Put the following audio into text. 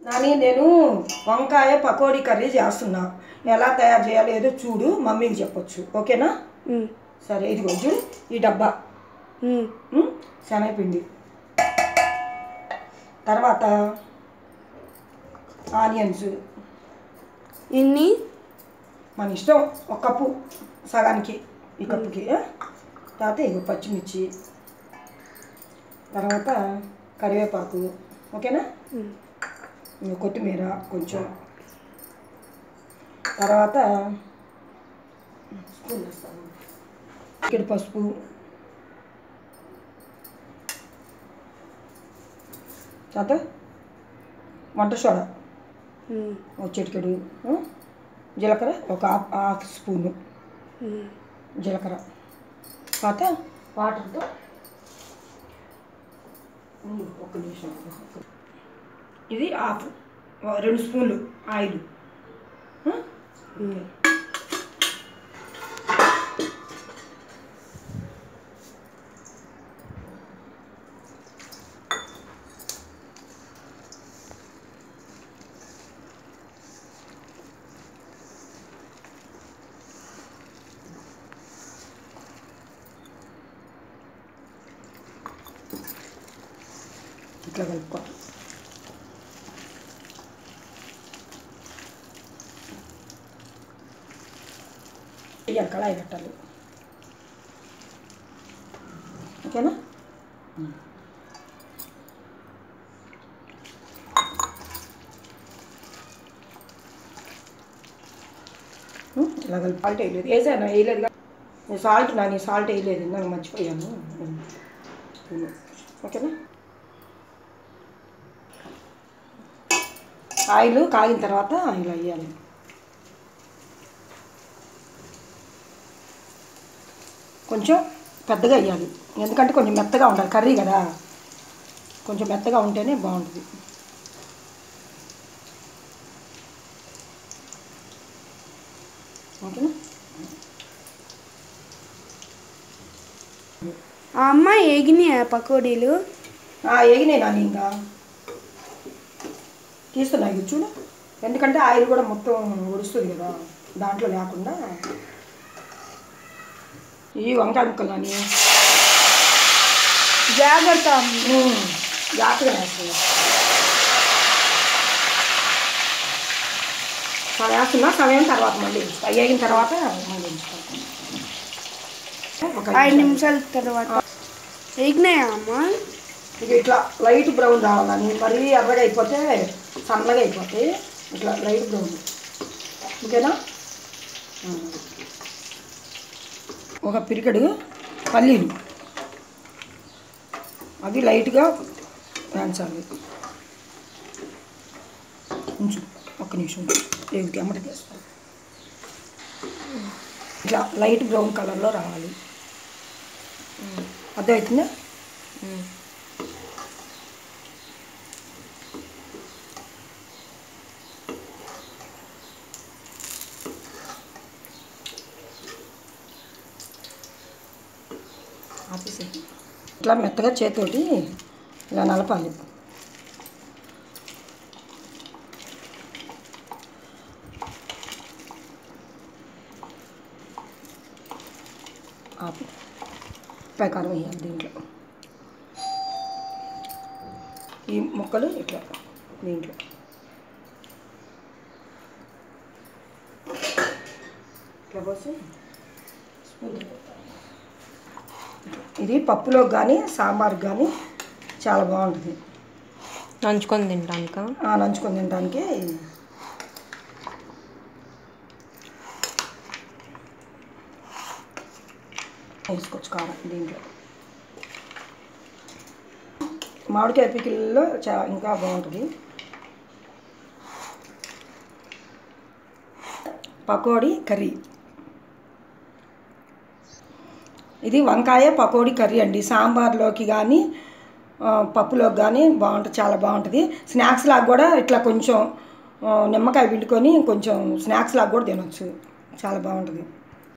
కానీ నేను వంకాయ పకోడీ కర్రీ చేస్తున్నా ఎలా తయారు చేయాలో ఏదో చూడు మమ్మీకి చెప్పొచ్చు ఓకేనా ఉమ్, సరే ఇదిగో చూడు ఈ డబ్బా ఉమ్, ఉమ్, శనగపిండి తర్వాత ఆనియన్స్ ఎన్ని మన ఇష్టం ఒక కప్పు సగానికి ఈ కప్పుకి ఆ? తర్వాత ఇగో పచ్చిమిర్చి తర్వాత కరివేపాకు ఓకేనా ఉమ్, ఇంక కొత్తిమీర కొంచెం తర్వాత స్పూన్ వేస్తాను ఇక్కడ పసుపు తర్వాత వంట సోడా ఉమ్, ఒక చిటికెడు ఆ? జీలకర్ర ఒక హాఫ్ హాఫ్ స్పూను ఉమ్. జీలకర్ర తర్వాత వాటర్తో ఉండు, ఒక్క నిమిషం ఇది హాఫ్ రెండు స్పూన్లు ఆయిల్ ఆ? ఉమ్. ఇట్లా కలుపుకోవాలి ఇయ్యాలి కళాయి పెట్టాలి ఓకేనా ఉమ్, ఇలా కలిపి సాల్ట్ వేయలేదు వేసాను వేయలేదుగా నేను సాల్ట్ నా నీ సాల్ట్ వేయలేదు నాకు మర్చిపోయాను ఉమ్. ఉమ్. ఓకేనా ఆయిల్ కాగిన తర్వాత ఇలా వేయాలి కొంచెం పెద్దగా వేయాలి ఎందుకంటే కొంచెం మెత్తగా ఉండాలి కర్రీ కదా కొంచెం మెత్తగా ఉంటేనే బాగుంటుంది ఓకేనా ఆ అమ్మాయి ఎగినాయా పకోడీలు ఎగినాయి నాని ఇంకా తీస్తున్నా ఇది చూడు ఎందుకంటే ఆయిల్ కూడా మొత్తం ఒడుస్తుంది కదా దాంట్లో లేకుండా ఈ వంకాయ ముక్కలు నాని జాగ్రత్త ఉమ్, జాగ్రత్తగా వేస్తున్నా సగం వేస్తున్నా సమయం తర్వాత మళ్ళీ వేస్తా. వేగిన తర్వాత మళ్ళీ వేస్తా. ఒక ఐదు నిమిషాల తర్వాత ఎగినాయా అమ్మా ఇక ఇట్లా లైట్ బ్రౌన్ రావాలని మరీ ఎర్రగా అయిపోతే సన్నగా అయిపోతాయి ఇట్లా లైట్ బ్రౌన్ ఓకేనా ఆ. ఒక పిరికెడు పల్లీలు అవి లైట్గా వేయించాలి ఉంచు ఒక్క నిమిషం ఏమిటి అమ్మట తీస్తాను ఇట్లా లైట్ బ్రౌన్ కలర్లో రావాలి అర్థమవుతుందా ఆపేసి ఇట్లా మెత్తగా చేతోటి ఇలా నలపాలి ఆపు ప్రకారం వేయాలి దీంట్లో ఈ ముక్కలు ఇట్లా దీంట్లో ఇట్లా పోసి స్పూన్ ఇది పప్పులోకి కానీ సాంబార్కి కానీ చాలా బాగుంటుంది నంచుకొని తింటానుక ఆ, నంచుకొని తినడానికి వేసుకోవచ్చు కారం దీంట్లో మామిడికాయ పికిల్లో చా ఇంకా బాగుంటుంది పకోడీ కర్రీ ఇది వంకాయ పకోడీ కర్రీ అండి సాంబార్లోకి కానీ ఆ, పప్పులోకి కానీ బాగుంటుంది చాలా బాగుంటుంది స్నాక్స్ లాగా కూడా ఇట్లా కొంచెం ఆ, నిమ్మకాయ పిండుకొని కొంచెం స్నాక్స్ లాగా కూడా తినొచ్చు చాలా బాగుంటుంది